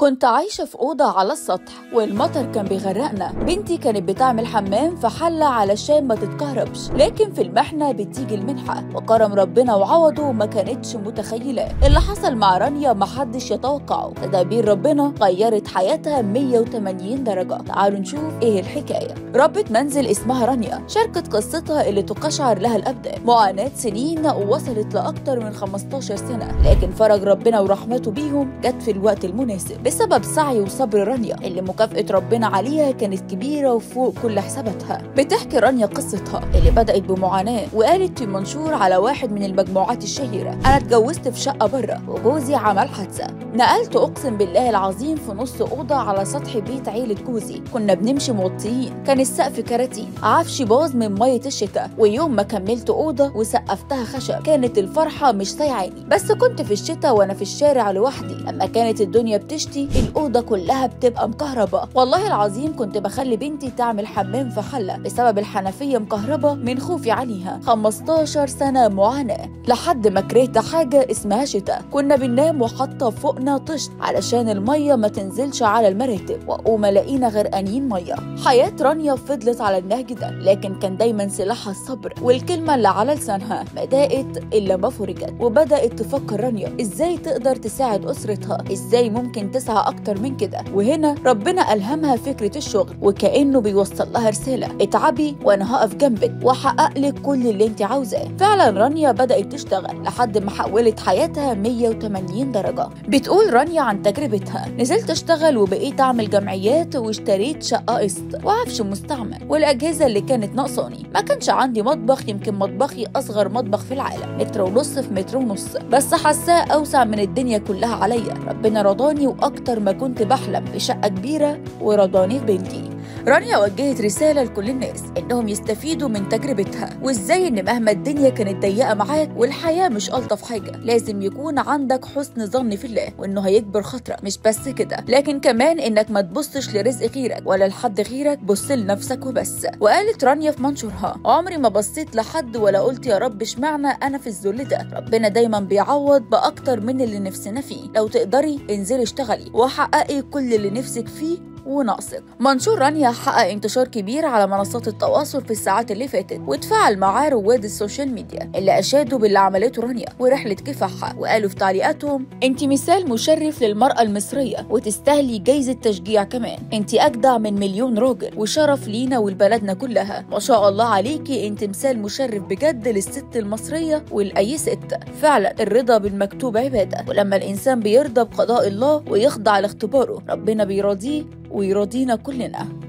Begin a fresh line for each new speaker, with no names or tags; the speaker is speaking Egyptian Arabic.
كنت عايشة في أوضة على السطح والمطر كان بيغرقنا بنتي كانت بتعمل حمام في حلة علشان ما تتكهربش لكن في المحنة بتيجي المنحة وكرم ربنا وعوضه ما كانتش متخيلة اللي حصل مع رانيا محدش يتوقعه تدابير ربنا غيرت حياتها 180 درجة تعالوا نشوف ايه الحكاية ربة منزل اسمها رانيا شاركت قصتها اللي تقشعر لها الأبدان معاناة سنين ووصلت لأكتر من 15 سنة لكن فرج ربنا ورحمته بيهم جت في الوقت المناسب بسبب سعي وصبر رانيا اللي مكافأة ربنا عليها كانت كبيرة وفوق كل حساباتها بتحكي رانيا قصتها اللي بدأت بمعاناة وقالت في منشور على واحد من المجموعات الشهيرة أنا اتجوزت في شقة بره وجوزي عمل حادثة نقلت أقسم بالله العظيم في نص أوضة على سطح بيت عيلة جوزي كنا بنمشي موطيين كان السقف كراتين عفشي باظ من مية الشتاء ويوم ما كملت أوضة وسقفتها خشب كانت الفرحة مش سايعاني بس كنت في الشتاء وأنا في الشارع لوحدي لما كانت الدنيا بتشتي الأوضة كلها بتبقى مكهربة والله العظيم كنت بخلي بنتي تعمل حمام في حلة بسبب الحنفية مكهربة من خوفي عليها 15 سنة معاناة لحد ما كرهت حاجة اسمها شتاء كنا بننام وحاطة فوقنا طشت علشان المية ما تنزلش على المراتب وأقوم ألاقينا غرقانين مية حياة رانيا فضلت على النهج ده لكن كان دايما سلاحها الصبر والكلمة اللي على لسانها ما ضاقت إلا ما فرجت وبدأت تفكر رانيا إزاي تقدر تساعد أسرتها إزاي ممكن تسعى أكتر من كده وهنا ربنا ألهمها فكرة الشغل وكأنه بيوصل لها رسالة اتعبي وأنا هقف جنبك وأحقق لك كل اللي أنت عاوزاه فعلا رانيا بدأت تشتغل لحد ما حولت حياتها 180 درجة بتقول رانيا عن تجربتها نزلت أشتغل وبقيت أعمل جمعيات واشتريت شقة قسط وعفش مستعمل والأجهزة اللي كانت ناقصاني ما كانش عندي مطبخ يمكن مطبخي أصغر مطبخ في العالم متر ونص في متر ونص بس حاساه أوسع من الدنيا كلها عليا ربنا رضاني وأكتر ما كنت بحلم بشقة كبيرة ورضاني في بنتي رانيا وجهت رسالة لكل الناس إنهم يستفيدوا من تجربتها وإزاي إن مهما الدنيا كانت ضيقة معاك والحياة مش ألطف حاجة لازم يكون عندك حسن ظن في الله وإنه هيكبر خاطرك مش بس كده لكن كمان إنك ما تبصش لرزق غيرك ولا لحد غيرك بص لنفسك وبس وقالت رانيا في منشورها عمري ما بصيت لحد ولا قلت يا رب اشمعنى أنا في الذل ده ربنا دايما بيعوض بأكتر من اللي نفسنا فيه لو تقدري انزلي اشتغلي وحققي كل اللي نفسك فيه وناقصك منشور رانيا حقق انتشار كبير على منصات التواصل في الساعات اللي فاتت وتفاعل معاه رواد السوشيال ميديا اللي اشادوا باللي عملته رانيا ورحله كفاحها وقالوا في تعليقاتهم انت مثال مشرف للمراه المصريه وتستاهلي جايزه تشجيع كمان انت اجدع من مليون راجل وشرف لينا ولبلدنا كلها ما شاء الله عليكي انت مثال مشرف بجد للست المصريه ولاي ست فعلا الرضا بالمكتوب عباده ولما الانسان بيرضى بقضاء الله ويخضع لاختباره ربنا بيراضيه ويرضينا كلنا